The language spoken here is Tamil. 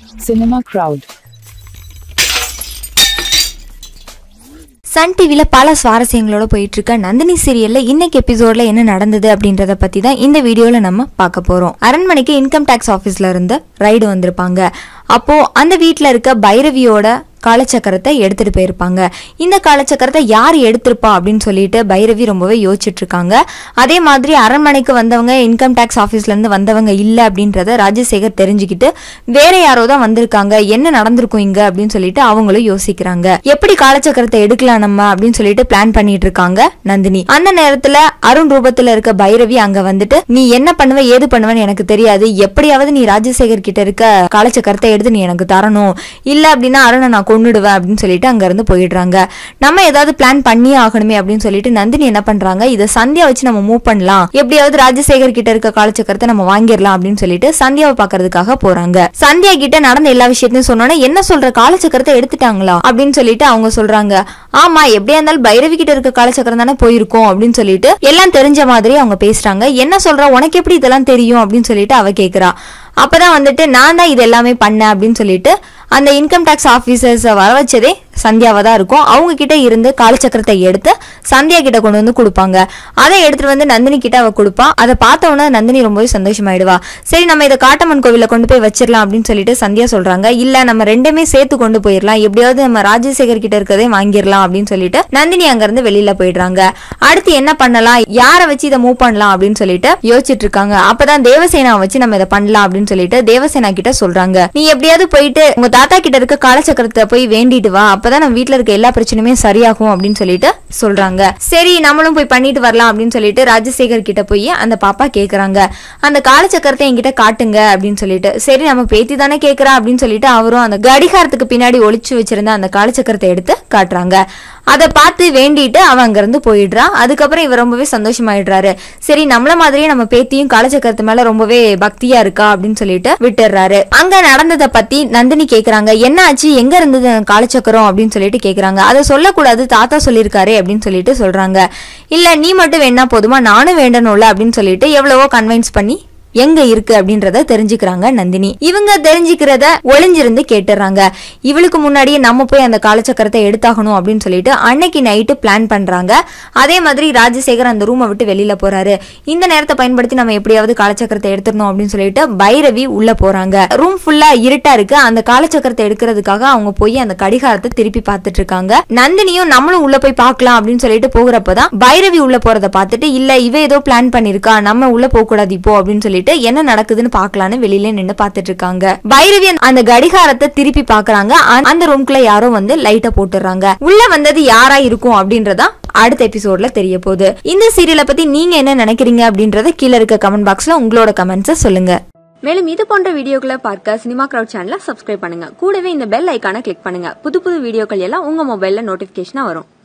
Cinema Crowd. சன் டிவில பல சுவாரஸ்யங்களோட போயிட்டு இருக்க நந்தினி சீரியல்ல இன்னைக்கு எபிசோட்ல என்ன நடந்தது அப்படின்றத பத்தி தான் இந்த வீடியோல நம்ம பார்க்க போறோம் அரண்மனைக்கு இன்கம் டேக்ஸ் ஆபீஸ்ல இருந்து ரைடு வந்திருப்பாங்க அப்போ அந்த வீட்ல இருக்க பைரவியோட காலச்சக்கரத்தை எடுத்துட்டு போயிருப்பாங்க இந்த காலச்சக்கரத்தை யார் எடுத்திருப்பா அப்படின்னு சொல்லிட்டு பைரவி ரொம்பவே யோசிச்சுட்டு இருக்காங்க அதே மாதிரி அரண்மனைக்கு வந்தவங்க இன்கம் டேக்ஸ் ஆஃபீஸ்ல இருந்து வந்தவங்க இல்லை அப்படின்றத ராஜசேகர் தெரிஞ்சுக்கிட்டு வேற யாரோ தான் வந்திருக்காங்க என்ன நடந்திருக்கும் இங்க அப்படின்னு சொல்லிட்டு அவங்களும் யோசிக்கிறாங்க எப்படி காலச்சக்கரத்தை எடுக்கலாம் நம்ம அப்படின்னு சொல்லிட்டு பிளான் பண்ணிட்டு இருக்காங்க நந்தினி அந்த நேரத்துல அருண் ரூபத்துல இருக்க பைரவி அங்க வந்துட்டு நீ என்ன பண்ணுவ ஏது பண்ணுவேன்னு எனக்கு தெரியாது எப்படியாவது நீ ராஜசேகர் கிட்ட இருக்க காலச்சக்கரத்தை எடுத்து நீ எனக்கு தரணும் இல்ல அப்படின்னா அருணை நான் கொன்னுடுவேன் அப்படின்னு சொல்லிட்டு அங்க இருந்து போயிடுறாங்க நம்ம ஏதாவது பிளான் பண்ணியே ஆகணுமே அப்படின்னு சொல்லிட்டு நந்தினி என்ன பண்றாங்க இதை சந்தியா வச்சு நம்ம மூவ் பண்ணலாம் எப்படியாவது ராஜசேகர் கிட்ட இருக்க காலச்சக்கரத்தை நம்ம வாங்கிடலாம் அப்படின்னு சொல்லிட்டு சந்தியாவை பாக்குறதுக்காக போறாங்க சந்தியா கிட்ட நடந்த எல்லா விஷயத்தையும் சொன்னோன்னே என்ன சொல்ற காலச்சக்கரத்தை எடுத்துட்டாங்களா அப்படின்னு சொல்லிட்டு அவங்க சொல்றாங்க ஆமா எப்படியா இருந்தாலும் பைரவி கிட்ட இருக்க காலச்சக்கரம் தானே போயிருக்கோம் அப்படின்னு சொல்லிட்டு எல்லாம் தெரிஞ்ச மாதிரி அவங்க பேசுறாங்க என்ன சொல்ற உனக்கு எப்படி இதெல்லாம் தெரியும் அப்படின்னு சொல்லிட்டு அவ கேக்குறா அப்பதான் வந்துட்டு நான் தான் இது எல்லாமே பண்ணேன் அப்படின்னு சொல்லிட்டு அந்த இன்கம் டேக்ஸ் ஆஃபீஸர்ஸை வர வச்சதே சந்தியாவா தான் இருக்கும் அவங்க கிட்ட இருந்து காலச்சக்கரத்தை எடுத்து சந்தியா கிட்ட கொண்டு வந்து கொடுப்பாங்க அதை எடுத்துட்டு வந்து நந்தினி கிட்ட அவ கொடுப்பா அதை பார்த்த உடனே நந்தினி ரொம்பவே சந்தோஷமாயிடுவா சரி நம்ம இதை காட்டம்மன் கோவில கொண்டு போய் வச்சிடலாம் அப்படின்னு சொல்லிட்டு சந்தியா சொல்றாங்க இல்ல நம்ம ரெண்டுமே சேர்த்து கொண்டு போயிடலாம் எப்படியாவது நம்ம ராஜசேகர் கிட்ட இருக்கதே வாங்கிடலாம் அப்படின்னு சொல்லிட்டு நந்தினி அங்க இருந்து வெளியில போயிடுறாங்க அடுத்து என்ன பண்ணலாம் யாரை வச்சு இதை மூவ் பண்ணலாம் அப்படின்னு சொல்லிட்டு யோசிச்சுட்டு இருக்காங்க அப்பதான் தேவசேனா வச்சு நம்ம இதை பண்ணலாம் அப்படின்னு சொல்லிட்டு தேவசேனா கிட்ட சொல்றாங்க நீ எப்படியாவது போயிட்டு உங்க தாத்தா கிட்ட இருக்க காலச்சக்கரத்தை போய் வேண்டிட்டு வா அப்பதான் நம்ம வீட்ல இருக்க எல்லா பிரச்சனையுமே சரியாகும் அப்படின்னு சொல்லிட்டு சொல்றாங்க சரி நம்மளும் போய் பண்ணிட்டு வரலாம் அப்படின்னு சொல்லிட்டு ராஜசேகர் கிட்ட போய் அந்த பாப்பா கேக்குறாங்க அந்த காலச்சக்கரத்தை என்கிட்ட காட்டுங்க அப்படின்னு சொல்லிட்டு சரி நம்ம பேத்தி தானே கேக்குறா அப்படின்னு சொல்லிட்டு அவரும் அந்த கடிகாரத்துக்கு பின்னாடி ஒளிச்சு வச்சிருந்த அந்த காலச்சக்கரத்தை எடுத்து காட்டுறாங்க அதை பார்த்து வேண்டிட்டு அவன் அங்கிருந்து போயிடுறான் அதுக்கப்புறம் இவர் ரொம்பவே சந்தோஷமாயிடுறாரு சரி நம்மள மாதிரியே நம்ம பேத்தியும் காலச்சக்கரத்து மேல ரொம்பவே பக்தியா இருக்கா அப்படின்னு சொல்லிட்டு விட்டுறாரு அங்க நடந்ததை பத்தி நந்தினி கேக்குறாங்க என்ன ஆச்சு எங்க இருந்தது அந்த காலச்சக்கரம் அப்படின்னு சொல்லிட்டு கேக்குறாங்க அதை சொல்லக்கூடாது தாத்தா சொல்லியிருக்காரு அப்படின்னு சொல்லிட்டு சொல்றாங்க இல்ல நீ மட்டும் வேணா போதுமா நானும் வேண்டணும்ல அப்படின்னு சொல்லிட்டு எவ்வளவோ கன்வின்ஸ் பண்ணி எங்க இருக்கு அப்படின்றத தெரிஞ்சுக்கிறாங்க நந்தினி இவங்க தெரிஞ்சுக்கிறத ஒளிஞ்சிருந்து கேட்டுறாங்க இவளுக்கு முன்னாடியே நம்ம போய் அந்த காலச்சக்கரத்தை எடுத்தாகணும் அப்படின்னு சொல்லிட்டு அன்னைக்கு நைட்டு பிளான் பண்றாங்க அதே மாதிரி ராஜசேகர் அந்த ரூமை விட்டு வெளியில போறாரு இந்த நேரத்தை பயன்படுத்தி நம்ம எப்படியாவது காலச்சக்கரத்தை எடுத்துடணும் அப்படின்னு சொல்லிட்டு பைரவி உள்ள போறாங்க ரூம் ஃபுல்லா இருட்டா இருக்கு அந்த காலச்சக்கரத்தை எடுக்கிறதுக்காக அவங்க போய் அந்த கடிகாரத்தை திருப்பி பார்த்துட்டு இருக்காங்க நந்தினியும் நம்மளும் உள்ள போய் பார்க்கலாம் அப்படின்னு சொல்லிட்டு போகிறப்பதான் பைரவி உள்ள போறத பார்த்துட்டு இல்ல இவ ஏதோ பிளான் பண்ணிருக்கா நம்ம உள்ள போக கூடாது இப்போ அப்படின்னு சொல்லிட்டு என்ன நடக்குதுன்னு பார்க்கலான்னு வெளியில நின்னு பார்த்துட்டு இருக்காங்க பைரவி அந்த- அந்த கடிகாரத்தை திருப்பி பாக்குறாங்க அந்த ரூம்குள்ள யாரோ வந்து லைட்டை போட்டுறாங்க உள்ள வந்தது யாரா இருக்கும் அப்படின்றதா அடுத்த எபிசோட்ல தெரிய போகுது இந்த சீரியலை பத்தி நீங்க என்ன நினைக்கிறீங்க அப்படின்றத கீழே இருக்க கமெண்ட் பாக்ஸ்ல உங்களோட கமெண்ட்ஸை சொல்லுங்க மேலும் இது போன்ற வீடியோக்களை பார்க்க சினிமா கிரவுட் சேனலை சப்ஸ்கிரைப் பண்ணுங்க கூடவே இந்த பெல் ஐக்கானை கிளிக் பண்ணுங்க புது புது வீடியோக்கள் எல்லாம் உங்க மொபைல்ல நோட்டிபிகேஷனா வரும்